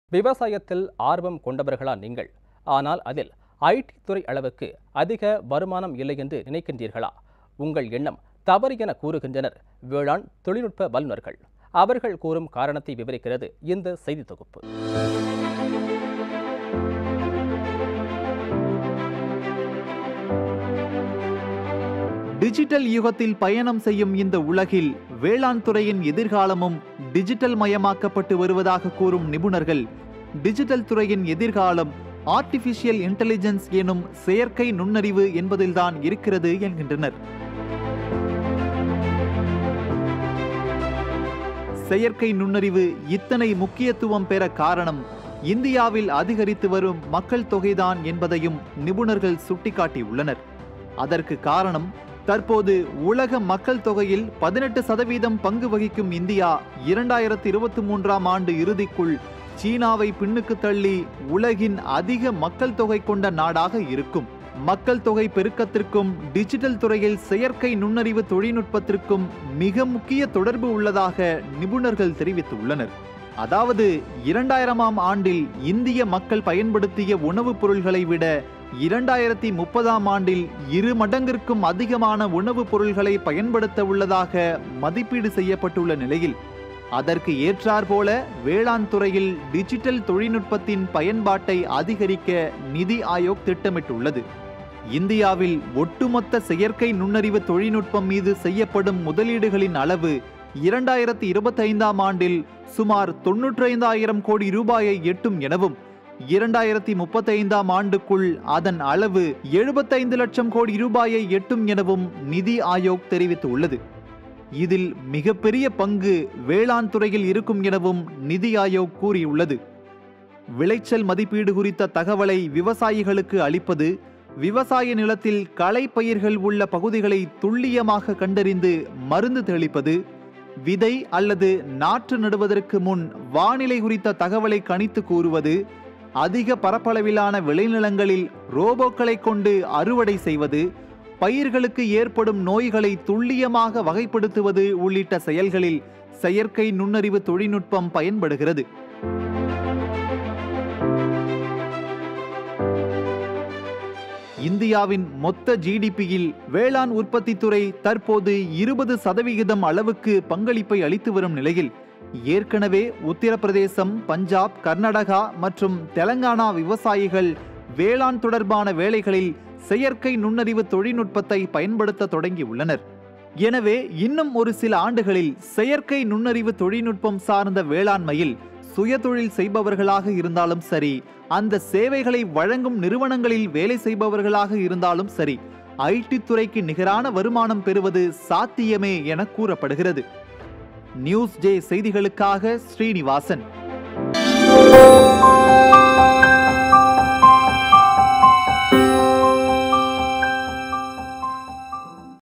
விவசாயத்தில் ஆர்வம் கொண்டவர்களா நீங்கள் ஆனால் அதில் ஐடி துறை அளவுக்கு அதிக வருமானம் இல்லை என்று நினைக்கின்றீர்களா உங்கள் எண்ணம் தவறு என கூறுகின்றனர் வேளாண் தொழில்நுட்ப வல்லுநர்கள் அவர்கள் கூறும் காரணத்தை விவரிக்கிறது இந்த செய்தி தொகுப்பு டிஜிட்டல் யுகத்தில் பயணம் செய்யும் இந்த உலகில் வேளாண் துறையின் எதிர்காலமும் டிஜிட்டல் மயமாக்கப்பட்டு வருவதாக கூறும் நிபுணர்கள் டிஜிட்டல் துறையின் எதிர்காலம் ஆர்டிபிஷியல் இன்டெலிஜென்ஸ் எனும் செயற்கை நுண்ணறிவு என்பதில்தான் இருக்கிறது என்கின்றனர் செயற்கை நுண்ணறிவு இத்தனை முக்கியத்துவம் பெற காரணம் இந்தியாவில் அதிகரித்து வரும் மக்கள் தொகைதான் என்பதையும் நிபுணர்கள் சுட்டிக்காட்டியுள்ளனர் அதற்கு காரணம் தற்போது உலக மக்கள் தொகையில் பதினெட்டு சதவீதம் பங்கு வகிக்கும் இந்தியா இரண்டாயிரத்தி இருபத்தி மூன்றாம் ஆண்டு இறுதிக்குள் சீனாவை பின்னுக்கு தள்ளி உலகின் அதிக மக்கள் தொகை கொண்ட நாடாக இருக்கும் மக்கள் தொகை பெருக்கத்திற்கும் டிஜிட்டல் துறையில் செயற்கை நுண்ணறிவு தொழில்நுட்பத்திற்கும் மிக முக்கிய தொடர்பு உள்ளதாக நிபுணர்கள் தெரிவித்துள்ளனர் அதாவது இரண்டாயிரமாம் ஆண்டில் இந்திய மக்கள் பயன்படுத்திய உணவுப் பொருள்களை விட இரண்டாயிரத்தி முப்பதாம் ஆண்டில் இரு மடங்கிற்கும் அதிகமான உணவுப் பொருள்களை பயன்படுத்த உள்ளதாக மதிப்பீடு செய்யப்பட்டுள்ள நிலையில் அதற்கு ஏற்றாற்போல வேளாண் துறையில் டிஜிட்டல் தொழில்நுட்பத்தின் பயன்பாட்டை அதிகரிக்க நிதி ஆயோக் திட்டமிட்டுள்ளது இந்தியாவில் ஒட்டுமொத்த செயற்கை நுண்ணறிவு தொழில்நுட்பம் மீது செய்யப்படும் முதலீடுகளின் அளவு இரண்டாயிரத்தி இருபத்தி ஐந்தாம் ஆண்டில் சுமார் தொன்னூற்றைந்தாயிரம் கோடி ரூபாயை எட்டும் எனவும் இரண்டாயிரத்தி முப்பத்தைந்தாம் ஆண்டுக்குள் அதன் அளவு எழுபத்தைந்து லட்சம் கோடி ரூபாயை எட்டும் எனவும் நிதி ஆயோக் தெரிவித்துள்ளது இதில் மிகப்பெரிய பங்கு வேளாண் துறையில் இருக்கும் எனவும் நிதி ஆயோக் கூறியுள்ளது விளைச்சல் மதிப்பீடு குறித்த தகவலை விவசாயிகளுக்கு அளிப்பது விவசாய நிலத்தில் களை பயிர்கள் உள்ள பகுதிகளை துல்லியமாக கண்டறிந்து மருந்து தெளிப்பது விதை அல்லது நாற்று நடுவதற்கு முன் வானிலை குறித்த தகவலை கணித்து கூறுவது அதிக பரப்பளவிலான விளைநிலங்களில் ரோபோக்களை கொண்டு அறுவடை செய்வது பயிர்களுக்கு ஏற்படும் நோய்களை துல்லியமாக வகைப்படுத்துவது உள்ளிட்ட செயல்களில் செயற்கை நுண்ணறிவு தொழில்நுட்பம் பயன்படுகிறது இந்தியாவின் மொத்த ஜிடிபியில் வேளாண் உற்பத்தி துறை தற்போது இருபது சதவிகிதம் அளவுக்கு பங்களிப்பை அளித்து வரும் நிலையில் ஏற்கனவே உத்தரப்பிரதேசம் பஞ்சாப் கர்நாடகா மற்றும் தெலங்கானா விவசாயிகள் வேளாண் தொடர்பான வேலைகளில் செயற்கை நுண்ணறிவு தொழில்நுட்பத்தை பயன்படுத்த தொடங்கியுள்ளனர் எனவே இன்னும் ஒரு சில ஆண்டுகளில் செயற்கை நுண்ணறிவு தொழில்நுட்பம் சார்ந்த வேளாண்மையில் சுயதொழில் செய்பவர்களாக இருந்தாலும் சரி அந்த சேவைகளை வழங்கும் நிறுவனங்களில் வேலை செய்பவர்களாக இருந்தாலும் சரி ஐடி துறைக்கு நிகரான வருமானம் பெறுவது சாத்தியமே என கூறப்படுகிறது நியூஸ் ஜே செய்திகளுக்காக ஸ்ரீனிவாசன்